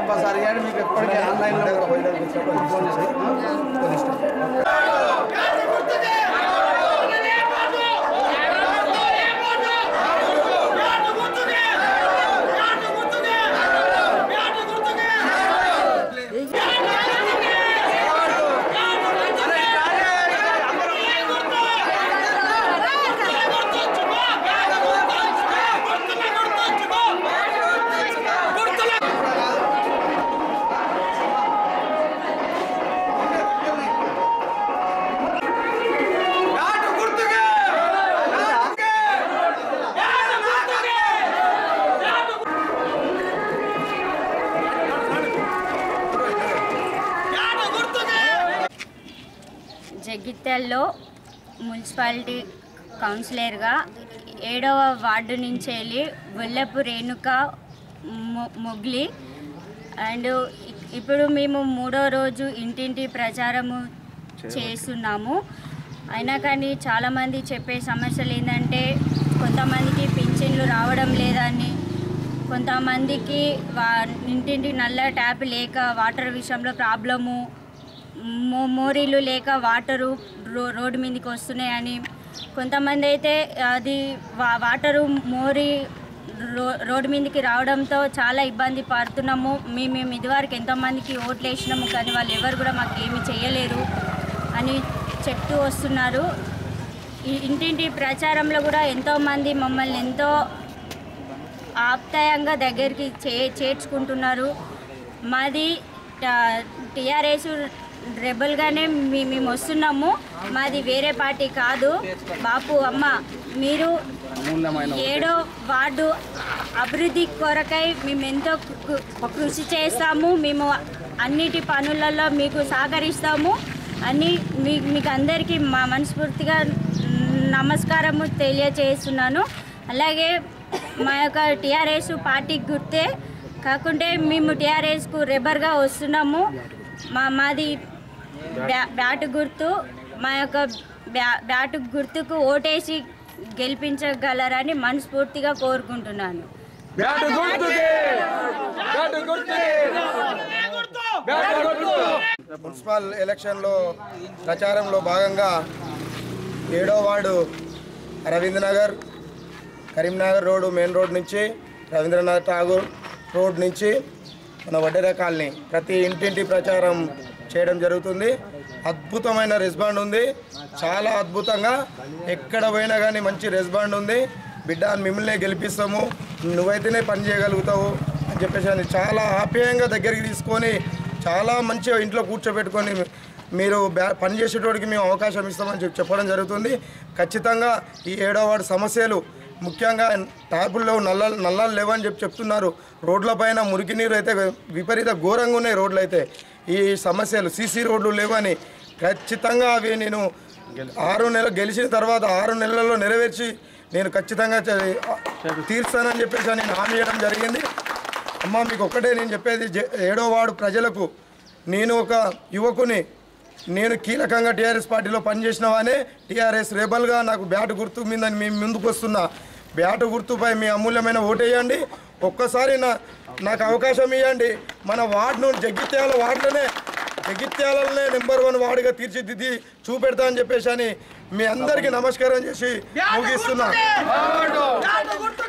compulsory కానీ మీకు ఎప్పటికీ ఆన్లైన్లో ఫోన్ చేసి జగిత్యాల్లో మున్సిపాలిటీ కౌన్సిలర్గా ఏడవ వార్డు నుంచి వెళ్ళి గొల్లపు రేణుక మొ- మొగ్లి అండ్ ఇ- ఇప్పుడు మేము మూడో రోజు ఇంటింటి ప్రచారము చేస్తున్నాము అయినా కానీ చాలామంది చెప్పే సమస్యలు ఏంటంటే కొంతమందికి పింఛన్లు రావడం లేదని కొంతమందికి వా ఇంటింటి నల్ల ట్యాప్ లేక వాటర్ విషయంలో ప్రాబ్లము మో మోరీలు లేక వాటరు రో రోడ్డు మీదకి వస్తున్నాయని కొంతమంది అయితే అది వా వాటరు మోరీ రో రోడ్డు మీదకి రావడంతో చాలా ఇబ్బంది పడుతున్నాము మేము మేము ఇదివరకు ఎంతోమందికి ఓట్లు వేసినాము కానీ వాళ్ళు ఎవరు కూడా మాకు ఏమి చేయలేరు అని చెప్తూ వస్తున్నారు ఈ ఇంటింటి ప్రచారంలో కూడా ఎంతోమంది మమ్మల్ని ఎంతో ఆప్యాయంగా దగ్గరికి చే చేర్చుకుంటున్నారు మాది టీఆర్ఎస్ రెబల్గానే మీ మేము వస్తున్నాము మాది వేరే పార్టీ కాదు బాపు అమ్మ మీరు ఏడో వార్డు అభివృద్ధి కొరకై మేము ఎంతో కృ- కృషి చేస్తాము మేము అన్నిటి పనులలో మీకు సహకరిస్తాము అని మీ మీకు అందరికీ మా మనస్ఫూర్తిగా నమస్కారము తెలియజేస్తున్నాను అలాగే మా యొక్క టీఆర్ఎస్ పార్టీ గుర్తే కాకుంటే మేము టీఆర్ఎస్కు రెబర్గా వస్తున్నాము మా మాది బ్యా బ్యాటు గుర్తు మా యొక్క బ్యా బ్యాటు గుర్తుకు ఓటేసి గెలిపించగలరని మనస్ఫూర్తిగా కోరుకుంటున్నాను బ్యాటు గుర్తుకే బ్యాటు గుర్తుకే బ్యాటు గుర్తు మున్సిపల్ ఎలక్షన్లో ప్రచారంలో భాగంగా ఏడో ward Ravindranagar Karimnagar road main road నుంచి రవీంద్రనాథ్ ఠాగూర్ రోడ్ నుంచి మన వడ్డెర కాలనీ ప్రతి ఇంటింటి ప్రచారం చేయడం జరుగుతుంది అద్భుతమైన రెస్పాండ్ ఉంది చాలా అద్భుతంగా ఎక్కడ పోయినా కానీ మంచి రెస్పాండ్ ఉంది బిడ్డ మిమ్మల్ని గెలిపిస్తాము నువ్వైతేనే పని చేయగలుగుతావు అని చెప్పేసి అని చాలా ఆప్యాయంగా దగ్గరికి తీసుకొని చాలా మంచిగా ఇంట్లో కూర్చోబెట్టుకొని మీరు బ్యా పని చేసేటోడికి మేము అవకాశం ఇస్తామని చెప్పి చెప్పడం జరుగుతుంది ఖచ్చితంగా ఈ ఏడో వార్డు సమస్యలు ముఖ్యంగా ట్యాపుల్లో నల్ల నల్లాలు లేవని చెప్పి చెప్తున్నారు రోడ్లపైన మురికి నీరు అయితే విపరీత ఘోరంగా ఉన్నాయి రోడ్లు అయితే ఈ సమస్యలు సీసీ రోడ్లు లేవని ఖచ్చితంగా అవి నేను ఆరు నెలలు గెలిచిన తర్వాత ఆరు నెలల్లో నెరవేర్చి నేను ఖచ్చితంగా చే- తీర్స్తానని చెప్పేసి నేను హామీ ఇవ్వడం జరిగింది అమ్మ మీకు ఒక్కటే నేను చెప్పేది జె- ఏడో వార్డు ప్రజలకు నేను ఒక యువకుని నేను కీలకంగా టీఆర్ఎస్ పార్టీలో పనిచేసిన వానే టీఆర్ఎస్ రెబల్గా నాకు బ్యాట్ గుర్తు మీద మేము ముందుకు వస్తున్నా బ్యాట్ గుర్తుపై మీ అమూల్యమైన ఓటేయండి ఒక్కసారి నా నాకు అవకాశం ఇవ్వండి మన వార్డును జగిత్యాల వార్డులోనే జగిత్యాలనే నెంబర్ వన్ వార్డుగా తీర్చిదిద్ది చూపెడతా అని చెప్పేసి అని మీ అందరికీ నమస్కారం చేసి ముగిస్తున్నా